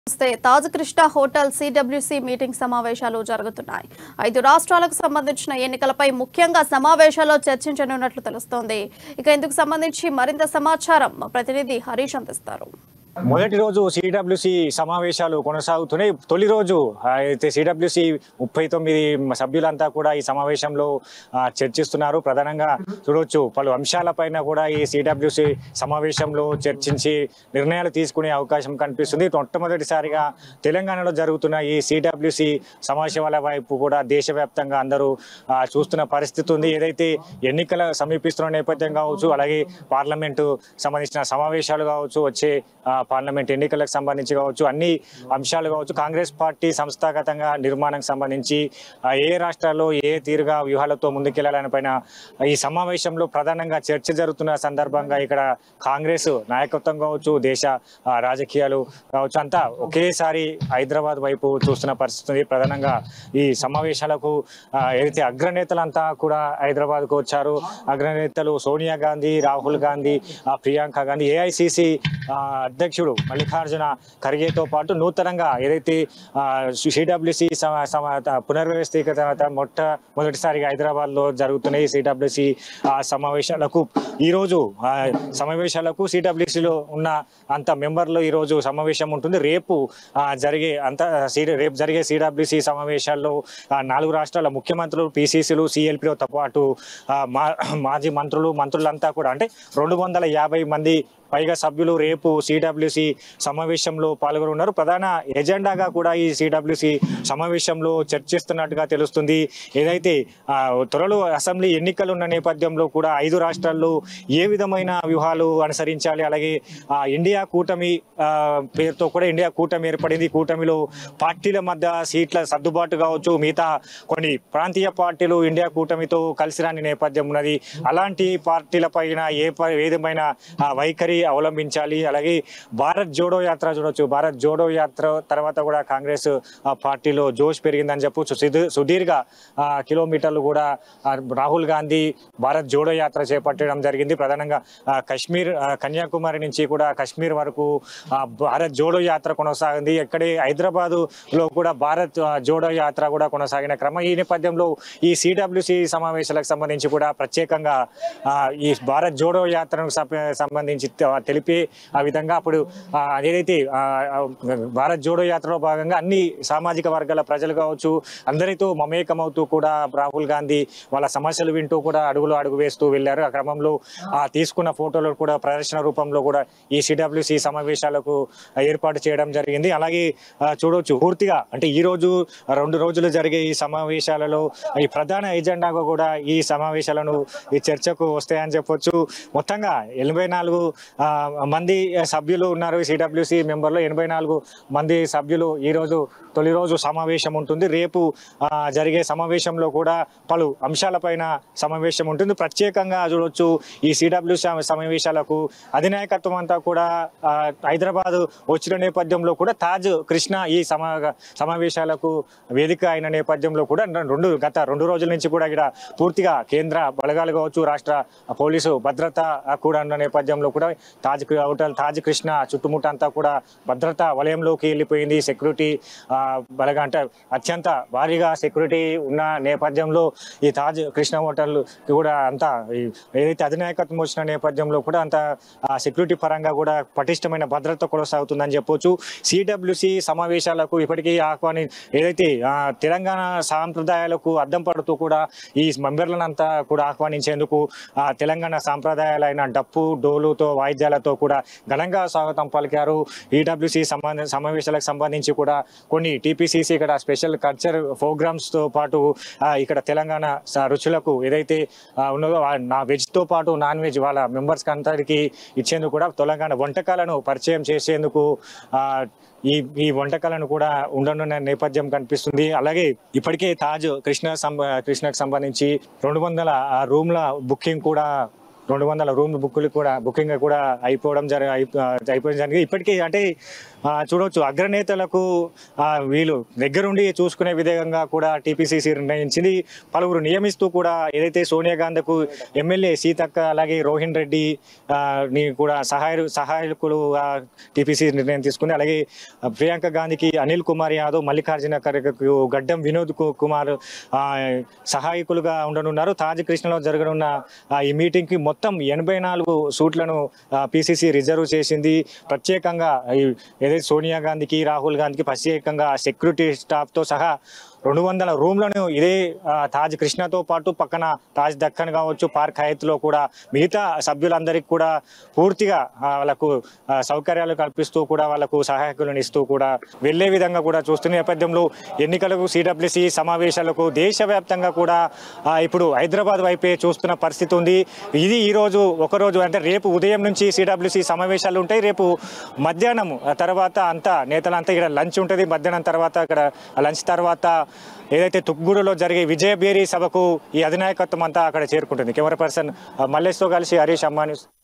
వస్తే Taj Krishna hotel CWC meeting సమావేశాలు జరుగుతున్నాయి ఐదు రాష్ట్రాలకు సంబంధించిన ఎన్నికలపై ముఖ్యంగా సమావేశాల్లో చర్చించనున్నట్లు తెలుస్తోంది ఇక ఇందుకు సంబంధించి మరింత సమాచారం మా ప్రతినిధి హరీష్ అందిస్తారు మొదటి రోజు సిడబ్ల్యూసి సమావేశాలు కొనసాగుతున్నాయి తొలి రోజు ఆ, అయితే సిడబ్ల్యూసి ముప్పై తొమ్మిది సభ్యులంతా కూడా ఈ సమావేశంలో ఆ, చర్చిస్తున్నారు ప్రధానంగా చూడవచ్చు పలు అంశాలపైన కూడా ఈ సిడబ్ల్యూసి సమావేశంలో చర్చించి నిర్ణయాలు తీసుకునే అవకాశం కనిపిస్తుంది మొట్టమొదటిసారిగా తెలంగాణలో జరుగుతున్న ఈ సిడబ్ల్యూసి సమావేశాల వైపు కూడా దేశవ్యాప్తంగా అందరూ ఆ, చూస్తున్న పరిస్థితి ఉంది ఏదైతే ఎన్నికల సమీపిస్తున్న నేపథ్యం కావచ్చు అలాగే పార్లమెంటు సంబంధించిన సమావేశాలు కావచ్చు వచ్చే ఆ, పార్లమెంట్ ఎన్నికలకు సంబంధించి కావచ్చు అన్ని అంశాలు కావచ్చు కాంగ్రెస్ పార్టీ సంస్థాగతంగా నిర్మాణం సంబంధించి ఆ, ఏ రాష్ట్రాల్లో ఏ తీరుగా వ్యూహాలతో ముందుకెళ్లాలని పైన ఈ సమావేశంలో ప్రధానంగా చర్చ జరుగుతున్న సందర్భంగా ఇక్కడ కాంగ్రెస్ నాయకత్వం కావచ్చు దేశ ఆ, రాజకీయాలు కావచ్చు అంతా ఒకేసారి హైదరాబాద్ వైపు చూస్తున్న పరిస్థితి ఉంది ప్రధానంగా ఈ సమావేశాలకు ఆ, ఏదైతే అగ్రనేతలంతా కూడా హైదరాబాద్కు వచ్చారు అగ్రనేతలు సోనియా గాంధీ రాహుల్ గాంధీ ఆ, ప్రియాంక గాంధీ ఏఐసిసి అధ్యక్షుడు మల్లికార్జున ఖర్గేతో పాటు నూతనంగా ఏదైతే సిడబ్ల్యూసి పునర్వ్యవస్థీకరణ తర్వాత మొట్టమొదటిసారిగా హైదరాబాద్ లో జరుగుతున్న ఈ సిడబ్ల్యూసి సమావేశాలకు ఈ రోజు ఆ, సమావేశాలకు సిడబ్ల్యూసిలో ఉన్న అంత మెంబర్లు ఈ రోజు సమావేశం ఉంటుంది రేపు ఆ, జరిగే అంత సి- రేపు జరిగే సిడబ్ల్యూసి సమావేశాల్లో ఆ, నాలుగు రాష్ట్రాల ముఖ్యమంత్రులు పిసిసిలు సిఎల్పితో పాటు ఆ, మా- మాజీ మంత్రులు మంత్రులంతా కూడా అంటే రెండు వందల యాభై మంది పైగా సభ్యులు రేపు సిడబ్ల్యూసి సమావేశంలో పాల్గొన్నారు ప్రధాన ఎజెండాగా కూడా ఈ సిడబ్ల్యూసి సమావేశంలో చర్చిస్తున్నట్టుగా తెలుస్తుంది ఏదైతే ఆ, త్వరలో అసెంబ్లీ ఎన్నికలు ఉన్న నేపథ్యంలో కూడా ఐదు రాష్ట్రాల్లో ఏ విధమైన వ్యూహాలు అనుసరించాలి అలాగే ఆ, ఇండియా కూటమి ఆ, పేరుతో కూడా ఇండియా కూటమి ఏర్పడింది ఈ కూటమిలో పార్టీల మధ్య సీట్ల సర్దుబాటు కావచ్చు మిగతా కొన్ని ప్రాంతీయ పార్టీలు ఇండియా కూటమితో కలిసి రాని నేపథ్యం ఉన్నది అలాంటి పార్టీల పైన ఏ ప- ఏ విధమైన ఆ, వైఖరి అవలంబించాలి అలాగే భారత్ జోడో యాత్ర చూడొచ్చు భారత్ జోడో యాత్ర తర్వాత కూడా కాంగ్రెస్ ఆ, పార్టీలో జోష్ పెరిగిందని చెప్పొచ్చు సుదీ- సుదీర్ఘ ఆ, కిలోమీటర్లు కూడా ఆ, రాహుల్ గాంధీ భారత్ జోడో యాత్ర చేపట్టడం జరిగింది ప్రధానంగా ఆ, కశ్మీర్ ఆ, కన్యాకుమారి నుంచి కూడా కశ్మీర్ వరకు ఆ, భారత్ జోడో యాత్ర కొనసాగింది ఇక్కడే హైదరాబాదు లో కూడా భారత్ ఆ, జోడో యాత్ర కూడా కొనసాగిన క్రమం ఈ నేపథ్యంలో ఈ సిడబ్ల్యూసి సమావేశాలకు సంబంధించి కూడా ప్రత్యేకంగా ఆ, ఈ భారత్ జోడో యాత్రకు సప- సంబంధించి తె- తెలిపి ఆ విధంగా అప్పుడు ఆ, ఏదైతే ఆ, ఆ, భారత్ జోడో యాత్రలో భాగంగా అన్ని సామాజిక వర్గాల ప్రజలు కావచ్చు అందరితో మమేకమవుతూ కూడా రాహుల్ గాంధీ వాళ్ళ సమస్యలు వింటూ కూడా అడుగులు అడుగు వేస్తూ వెళ్ళారు ఆ క్రమంలో ఆ తీసుకున్న ఫోటోలు కూడా ప్రదర్శన రూపంలో కూడా ఈ సిడబ్ల్యూసి సమావేశాలకు ఏర్పాటు చేయడం జరిగింది అలాగే ఆ, చూడొచ్చు పూర్తిగా అంటే ఈ రోజు రెండు రోజులు జరిగే ఈ సమావేశాలలో ఈ ప్రధాన ఎజెండాగా కూడా ఈ సమావేశాలను ఈ చర్చకు వస్తాయని చెప్పొచ్చు మొత్తంగా ఎనభై నాలుగు ఆ, మంది సభ్యులు ఉన్నారు సిడబ్ల్యూసి మెంబర్లు ఎనభై నాలుగు మంది సభ్యులు ఈ రోజు తొలి రోజు సమావేశం ఉంటుంది రేపు ఆ, జరిగే సమావేశంలో కూడా పలు అంశాలపైన సమావేశం ఉంటుంది ప్రత్యేకంగా చూడొచ్చు ఈ సిడబ్ల్యూ సమావేశాలకు అధినాయకత్వం అంతా కూడా ఆ, హైదరాబాద్ వచ్చిన నేపథ్యంలో కూడా తాజ్ కృష్ణ ఈ సమా సమావేశాలకు వేదిక అయిన నేపథ్యంలో కూడా రెండు గత రెండు రోజుల నుంచి కూడా ఇక్కడ పూర్తిగా కేంద్ర బలగాలు కావచ్చు రాష్ట్ర పోలీసు భద్రత కూడా ఉన్న నేపథ్యంలో కూడా తాజ్ కృ- హోటల్ తాజ్ కృష్ణ చుట్టుముట్ట అంతా కూడా భద్రతా వలయంలోకి వెళ్ళిపోయింది సెక్యూరిటీ ఆ, బలగా అంటే అత్యంత భారీగా సెక్యూరిటీ ఉన్న నేపథ్యంలో ఈ తాజ్ కృష్ణ హోటల్ కూడా అంతా ఈ ఏదైతే అధినాయకత్వం వచ్చిన నేపథ్యంలో కూడా అంత ఆ, సెక్యూరిటీ పరంగా కూడా పటిష్టమైన భద్రత కొనసాగుతుందని చెప్పొచ్చు సిడబ్ల్యూసి సమావేశాలకు ఇప్పటికీ ఆహ్వాని ఏదైతే ఆ, తెలంగాణ సాంప్రదాయాలకు అద్దం పడుతూ కూడా ఈ మెంబర్లను అంతా కూడా ఆహ్వానించేందుకు ఆ, తెలంగాణ సాంప్రదాయాలైన డప్పు డోలుతో వాయిద్యాలతో కూడా ఘనంగా స్వాగతం పలికారు ఈడబ్ల్యూసి సంబంధ సమావేశాలకు సంబంధించి కూడా కొన్ని టీపీసీసీ ఇక్కడ స్పెషల్ కల్చర్ ప్రోగ్రామ్స్ తో పాటు ఆ, ఇక్కడ తెలంగాణ స- రుచులకు ఏదైతే ఆ, ఉన్నదో ఆ నా వెజ్ తో పాటు నాన్ వెజ్ వాళ్ళ మెంబర్స్ అందరికీ ఇచ్చేందుకు కూడా తెలంగాణ వంటకాలను పరిచయం చేసేందుకు ఆ, ఈ ఈ వంటకాలను కూడా ఉండనున్న నేపథ్యం కనిపిస్తుంది అలాగే ఇప్పటికే తాజ్ కృష్ణ సంబ కృష్ణకు సంబంధించి రెండు వందల రూమ్ల బుకింగ్ కూడా రెండు వందల రూమ్ బుక్లు కూడా బుకింగ్ కూడా అయిపోవడం జరి అయిపోవడం జరిగింది ఇప్పటికీ అంటే ఆ, చూడవచ్చు అగ్రనేతలకు ఆ, వీళ్ళు దగ్గరుండి చూసుకునే విధంగా కూడా టీపీసీసీ నిర్ణయించింది పలువురు నియమిస్తూ కూడా ఏదైతే సోనియా గాంధీకు ఎమ్మెల్యే సీతక్క అలాగే రోహిన్ రెడ్డి ఆ, ని కూడా సహాయ సహాయకులు టీపీసీ నిర్ణయం తీసుకుంది అలాగే ఆ, ప్రియాంక గాంధీకి అనిల్ కుమార్ యాదవ్ మల్లికార్జున ఖర్గేకు గడ్డం వినోద్ కు- కుమార్ ఆ, సహాయకులుగా ఉండనున్నారు తాజ్ కృష్ణలో జరగనున్న ఆ, ఈ మీటింగ్ కి మొత్తం ఎనభై నాలుగు సూట్లను పిసిసి రిజర్వ్ చేసింది ప్రత్యేకంగా ఈ ఏదైతే సోనియా గాంధీకి రాహుల్ గాంధీకి ప్రత్యేకంగా సెక్యూరిటీ స్టాఫ్ తో సహా రెండు వందల రూమ్లను ఇదే ఆ, తాజ్ కృష్ణతో పాటు పక్కన తాజ్ దక్కన్ కావచ్చు పార్క్ హయత్లో కూడా మిగతా సభ్యులందరికీ కూడా పూర్తిగా ఆ, వాళ్ళకు ఆ, సౌకర్యాలు కల్పిస్తూ కూడా వాళ్ళకు సహాయకులను ఇస్తూ కూడా వెళ్లే విధంగా కూడా చూస్తున్న నేపథ్యంలో ఎన్నికలకు సిడబ్ల్యూసి సమావేశాలకు దేశవ్యాప్తంగా కూడా ఆ, ఇప్పుడు హైదరాబాద్ వైపే చూస్తున్న పరిస్థితి ఉంది ఇది ఈ రోజు ఒక రోజు అంటే రేపు ఉదయం నుంచి సిడబ్ల్యూసి సమావేశాలు ఉంటాయి రేపు మధ్యాహ్నం ఆ తర్వాత అంతా నేతలంతా ఇక్కడ లంచ్ ఉంటుంది మధ్యాహ్నం తర్వాత ఇక్కడ లంచ్ తర్వాత ఏదైతే తుక్కుగూడలో జరిగే విజయబేరి సభకు ఈ అధినాయకత్వం అంతా అక్కడ చేరుకుంటుంది కెమెరా పర్సన్ ఆ, మల్లేష్తో కలిసి హరీష్ అమ్మాని